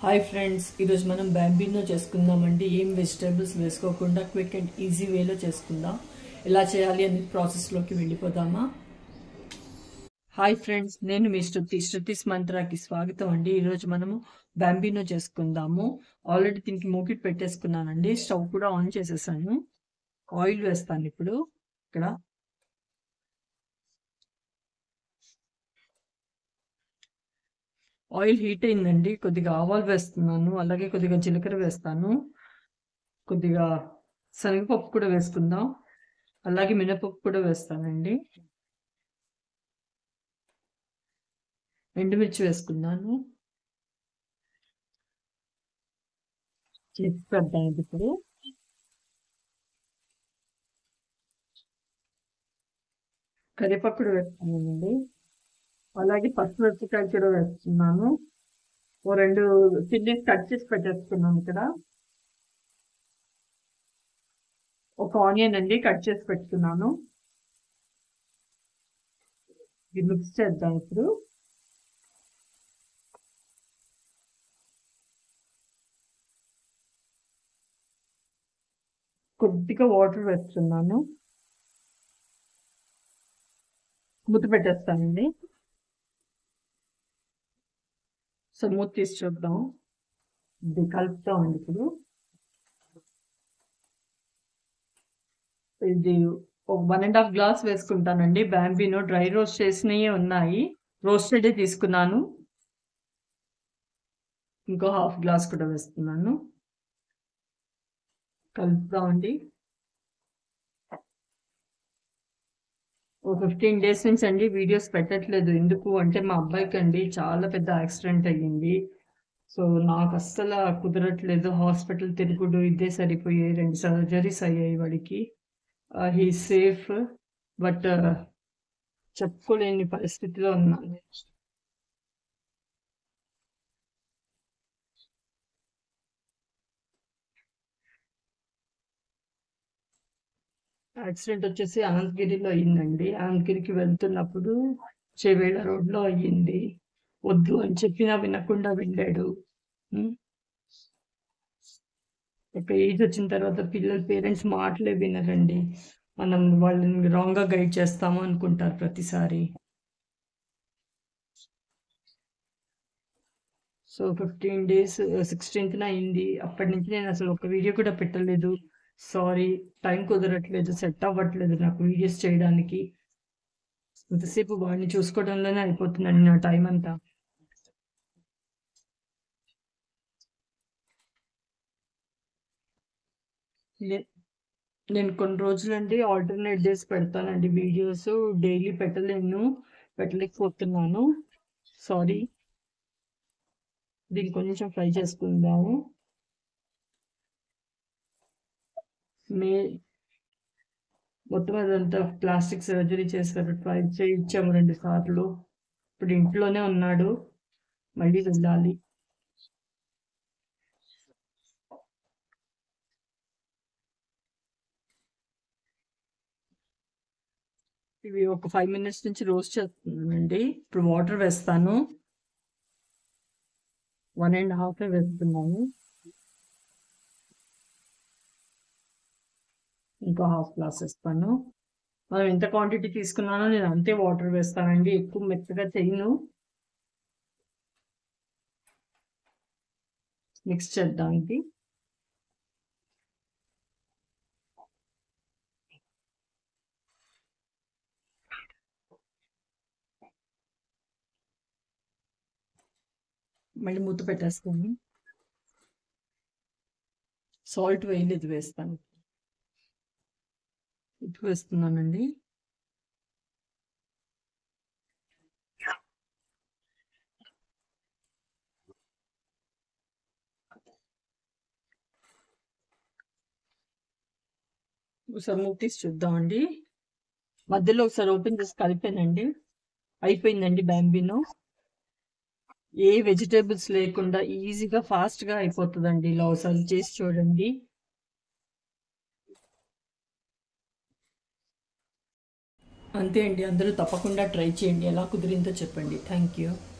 hi friends ఈరోజు మనం Bambino చేసుకుందామండి ఏం వెజిటేబుల్స్ వేసుకోకుండా క్విక్ అండ్ ఈజీ వేలో చేసుకుందాం ఎలా చేయాలి అనే ప్రాసెస్లోకి వెళ్ళిపోదామా హాయ్ ఫ్రెండ్స్ నేను మీ శృతి శృతిస్ మంత్రాకి స్వాగతం అండి ఈరోజు మనము బ్యాంబీనో చేసుకుందాము ఆల్రెడీ దీనికి మూకిట్ పెట్టేసుకున్నానండి స్టవ్ కూడా ఆన్ చేసేసాను ఆయిల్ వేస్తాను ఇప్పుడు ఇక్కడ ఆయిల్ హీట్ అయిందండి కొద్దిగా ఆవాలు వేస్తున్నాను అలాగే కొద్దిగా జీలకర్ర వేస్తాను కొద్దిగా శనగపప్పు కూడా వేసుకుందాం అలాగే మినపప్పు కూడా వేస్తానండి ఎండుమిర్చి వేసుకున్నాను చేసి పెడతాను ఇప్పుడు కరివేపాకు కూడా వేస్తానండి అలాగే పచ్చిమిరపకాయలు కూడా వేస్తున్నాను ఓ రెండు చిల్లీస్ కట్ చేసి పెట్టేసుకున్నాను ఇక్కడ ఒక ఆనియన్ అండి కట్ చేసి పెట్టుకున్నాను ఇది మిక్స్ చేద్దాం ఇప్పుడు కొద్దిగా వాటర్ వేస్తున్నాను మూత పెట్టేస్తానండి సో మూత తీసి చూద్దాం ఇది కలుపుతామండి ఇప్పుడు ఇది ఒక వన్ అండ్ హాఫ్ గ్లాస్ వేసుకుంటానండి బ్యాంబీనో డ్రై రోస్ట్ చేసినవి ఉన్నాయి రోస్టెడ్ తీసుకున్నాను ఇంకో హాఫ్ గ్లాస్ కూడా వేస్తున్నాను కలుపుతామండి ఓ ఫిఫ్టీన్ డేస్ నుంచి అండి వీడియోస్ పెట్టట్లేదు ఎందుకు అంటే మా అబ్బాయికి అండి చాలా పెద్ద యాక్సిడెంట్ అయ్యింది సో నాకు అస్సలు కుదరట్లేదు హాస్పిటల్ తిరుగుడు ఇదే సరిపోయాయి రెండు సర్జరీస్ అయ్యాయి వాడికి హీ సేఫ్ బట్ చెప్పుకోలేని పరిస్థితిలో ఉన్నాను యాక్సిడెంట్ వచ్చేసి అనంతగిరిలో అయ్యిందండి అనంతగిరికి వెళ్తున్నప్పుడు చేవేళ రోడ్లో అయ్యింది వద్దు అని చెప్పినా వినకుండా వెళ్ళాడు ఒక ఏజ్ వచ్చిన తర్వాత పిల్లల పేరెంట్స్ మాటలే వినరండి మనం వాళ్ళని రాంగ్గా గైడ్ చేస్తాము అనుకుంటారు ప్రతిసారి సో ఫిఫ్టీన్ డేస్ సిక్స్టీన్త్న అయింది అప్పటి నుంచి నేను అసలు ఒక వీడియో కూడా పెట్టలేదు సారీ టైం కుదరట్లేదు సెట్ అవ్వట్లేదు నాకు వీడియోస్ చేయడానికి ఎంతసేపు వాడిని చూసుకోవడంలోనే అయిపోతుందండి నా టైం అంతా నేను కొన్ని రోజులండి ఆల్టర్నేట్ డేస్ పెడతానండి వీడియోస్ డైలీ పెట్టలేను పెట్టలేకపోతున్నాను సారీ దీన్ని కొంచెం ఫ్రై చేసుకుందాము మే మొత్తం అదంతా ప్లాస్టిక్ సర్జరీ చేశారు ట్రై చేయించాము రెండు సార్లు ఇప్పుడు ఇంట్లోనే ఉన్నాడు మళ్ళీ వెళ్ళాలి ఇవి ఒక ఫైవ్ మినిట్స్ నుంచి రోస్ట్ చేస్తున్నానండి ఇప్పుడు వాటర్ వేస్తాను వన్ అండ్ హాఫ్ వేస్తున్నాను ఇంకో హాఫ్ గ్లాస్ వేస్తాను మనం ఎంత క్వాంటిటీ తీసుకున్నానో నేను అంతే వాటర్ వేస్తానండి ఎక్కువ మెత్తగా చేయను మిక్స్ చేద్దాం ఇది మళ్ళీ మూత పెట్టేస్తాను సాల్ట్ వేయలేదు వేస్తాను ఉప్పు వేస్తున్నానండి ఒకసారి మూత తీసి చూద్దామండి మధ్యలో ఒకసారి ఓపెన్ చేసి కలిపానండి అయిపోయిందండి బ్యాంబీనో ఏ వెజిటేబుల్స్ లేకుండా ఈజీగా ఫాస్ట్గా అయిపోతుందండి ఇలా ఒకసారి చేసి చూడండి అంతే అండి అందరూ తప్పకుండా ట్రై చేయండి ఎలా కుదిరిందో చెప్పండి థ్యాంక్ యూ